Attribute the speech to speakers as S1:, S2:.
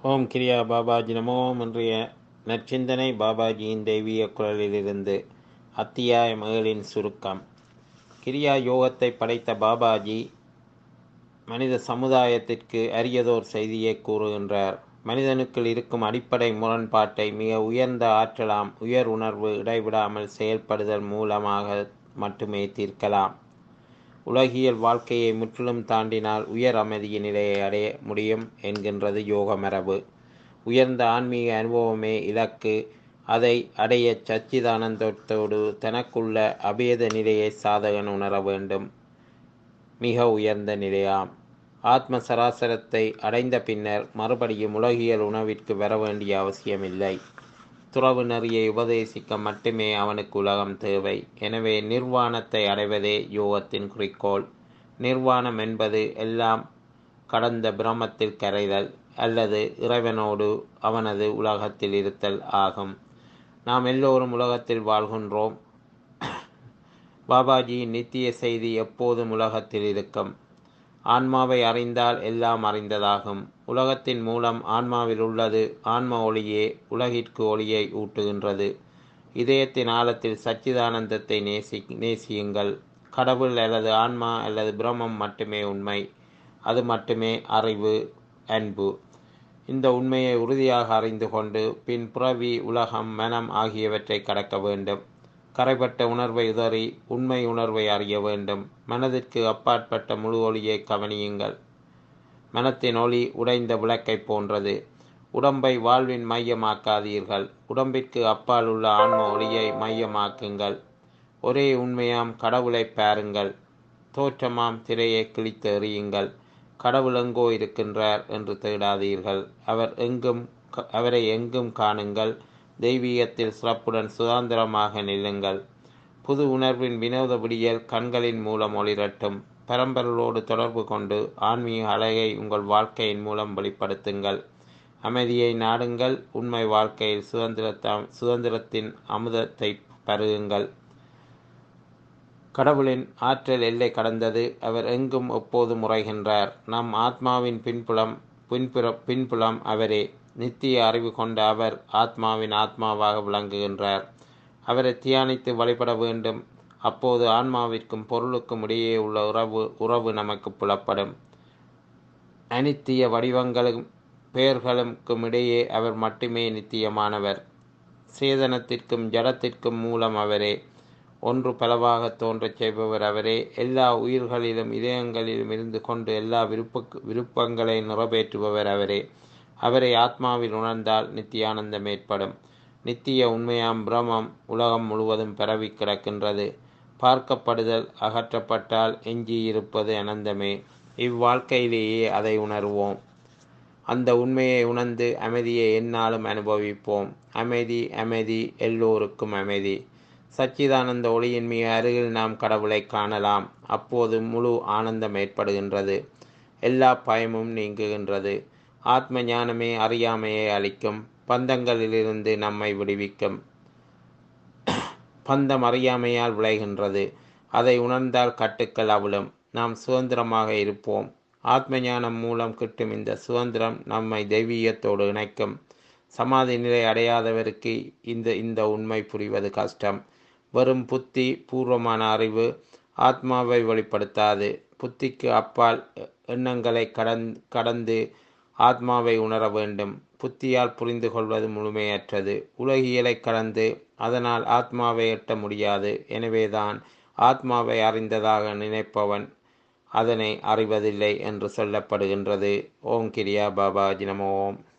S1: ஓம் கிரியா பாபாஜி நமோம் இன்றைய நற்சிந்தனை பாபாஜியின் தெய்வீக குரலிலிருந்து அத்தியாயம் ஏழின் சுருக்கம் கிரியா யோகத்தை படைத்த பாபாஜி மனித சமுதாயத்திற்கு அரியதோர் செய்தியை கூறுகின்றார் மனிதனுக்குள் இருக்கும் அடிப்படை முரண்பாட்டை மிக உயர்ந்த ஆற்றலாம் உயர் உணர்வு இடைவிடாமல் செயல்படுதல் மூலமாக மட்டுமே தீர்க்கலாம் உலகியல் வாழ்க்கையை முற்றிலும் தாண்டினால் உயர் அமைதியின் நிலையை அடைய முடியும் என்கின்றது யோக மரபு உயர்ந்த ஆன்மீக அனுபவமே இலக்கு அதை அடைய சச்சிதானந்தத்தோடு தனக்குள்ள அபேத நிலையை சாதகன் உணர வேண்டும் மிக உயர்ந்த நிலையாம் ஆத்ம சராசரத்தை அடைந்த பின்னர் மறுபடியும் உலகியல் உணவிற்கு வர வேண்டிய அவசியமில்லை துறவு நெறியை உபதேசிக்க மட்டுமே அவனுக்கு உலகம் தேவை எனவே நிர்வாணத்தை அடைவதே யோகத்தின் குறிக்கோள் நிர்வாணம் என்பது எல்லாம் கடந்த பிரமத்தில் கரைதல் அல்லது இறைவனோடு அவனது உலகத்தில் இருத்தல் ஆகும் நாம் எல்லோரும் உலகத்தில் வாழ்கின்றோம் பாபாஜியின் நித்திய செய்தி எப்போதும் உலகத்தில் இருக்கும் ஆன்மாவை அறிந்தால் எல்லாம் அறிந்ததாகும் உலகத்தின் மூலம் ஆன்மாவில் உள்ளது ஆன்ம ஒளியே உலகிற்கு ஒளியை ஊட்டுகின்றது இதயத்தின் ஆழத்தில் சச்சிதானந்தத்தை நேசி நேசியுங்கள் கடவுள் அல்லது ஆன்மா அல்லது பிரம்மம் மட்டுமே உண்மை அது மட்டுமே அறிவு அன்பு இந்த உண்மையை உறுதியாக அறிந்து கொண்டு பின் புறவி உலகம் மனம் ஆகியவற்றை கடக்க வேண்டும் கரைப்பட்ட உணர்வை உதறி உண்மை உணர்வை அறிய வேண்டும் மனதிற்கு அப்பாற்பட்ட முழு ஒளியை கவனியுங்கள் மனத்தின் ஒளி உடைந்த விளக்கை போன்றது உடம்பை வாழ்வின் மையமாக்காதீர்கள் உடம்பிற்கு அப்பால் உள்ள ஆன்ம ஒளியை மையமாக்குங்கள் ஒரே உண்மையாம் கடவுளை பாருங்கள் தோற்றமாம் திரையை கிழித்து எறியுங்கள் கடவுள் எங்கோ இருக்கின்றார் என்று தேடாதீர்கள் அவர் எங்கும் அவரை எங்கும் காணுங்கள் தெய்வீகத்தில் சிறப்புடன் சுதந்திரமாக நில்லுங்கள் புது உணர்வின் வினோத விடியல் கண்களின் மூலம் ஒளிரட்டும் பரம்பொருளோடு தொடர்பு கொண்டு ஆன்மீக அழகை உங்கள் வாழ்க்கையின் மூலம் வெளிப்படுத்துங்கள் அமைதியை நாடுங்கள் உண்மை வாழ்க்கையில் சுதந்திரத்தாம் சுதந்திரத்தின் அமுதத்தை பருகுங்கள் கடவுளின் ஆற்றல் எல்லை கடந்தது அவர் எங்கும் எப்போது முறைகின்றார் நம் ஆத்மாவின் பின்புலம் பின்புற பின்புலம் அவரே நித்திய அறிவு கொண்ட அவர் ஆத்மாவின் ஆத்மாவாக விளங்குகின்றார் அவரை தியானித்து வழிபட வேண்டும் அப்போது ஆன்மாவிற்கும் பொருளுக்கும் இடையே உள்ள உறவு உறவு நமக்கு புலப்படும் அனித்திய வடிவங்களும் பெயர்களுக்கும் இடையே அவர் மட்டுமே நித்தியமானவர் சேதனத்திற்கும் ஜடத்திற்கும் மூலம் அவரே ஒன்று பலவாக தோன்றச் செய்பவர் அவரே எல்லா உயிர்களிலும் இதயங்களிலும் இருந்து கொண்டு எல்லா விருப்ப விருப்பங்களை நிறைவேற்றுபவர் அவரே அவரை ஆத்மாவில் உணர்ந்தால் நித்தியானந்தம் ஏற்படும் நித்திய உண்மையாம் பிரமம் உலகம் முழுவதும் பரவி கிடக்கின்றது பார்க்கப்படுதல் அகற்றப்பட்டால் எஞ்சியிருப்பது அனந்தமே இவ்வாழ்க்கையிலேயே அதை உணர்வோம் அந்த உண்மையை உணர்ந்து அமைதியை எந்நாளும் அனுபவிப்போம் அமைதி அமைதி எல்லோருக்கும் அமைதி சச்சிதானந்த ஒளியின் மிக அருகில் நாம் கடவுளை காணலாம் அப்போது முழு ஆனந்தம் ஏற்படுகின்றது எல்லா பயமும் நீங்குகின்றது ஆத்ம ஞானமே அறியாமையை அளிக்கும் பந்தங்களிலிருந்து நம்மை விடுவிக்கும் பந்தம் அறியாமையால் விளைகின்றது அதை உணர்ந்தால் கட்டுக்கள் அவிழும் நாம் சுதந்திரமாக இருப்போம் ஆத்ம ஞானம் மூலம் கிட்டும் இந்த சுதந்திரம் நம்மை தெய்வீகத்தோடு இணைக்கும் சமாதி நிலை அடையாதவருக்கு இந்த இந்த உண்மை புரிவது கஷ்டம் வெறும் புத்தி பூர்வமான அறிவு ஆத்மாவை வெளிப்படுத்தாது புத்திக்கு அப்பால் எண்ணங்களை கடந் கடந்து ஆத்மாவை உணர வேண்டும் புத்தியால் புரிந்து கொள்வது முழுமையற்றது உலகியலை கடந்து அதனால் ஆத்மாவை எட்ட முடியாது எனவேதான் ஆத்மாவை அறிந்ததாக நினைப்பவன் அதனை அறிவதில்லை என்று சொல்லப்படுகின்றது ஓம் கிரியா பாபாஜி நம ஓம்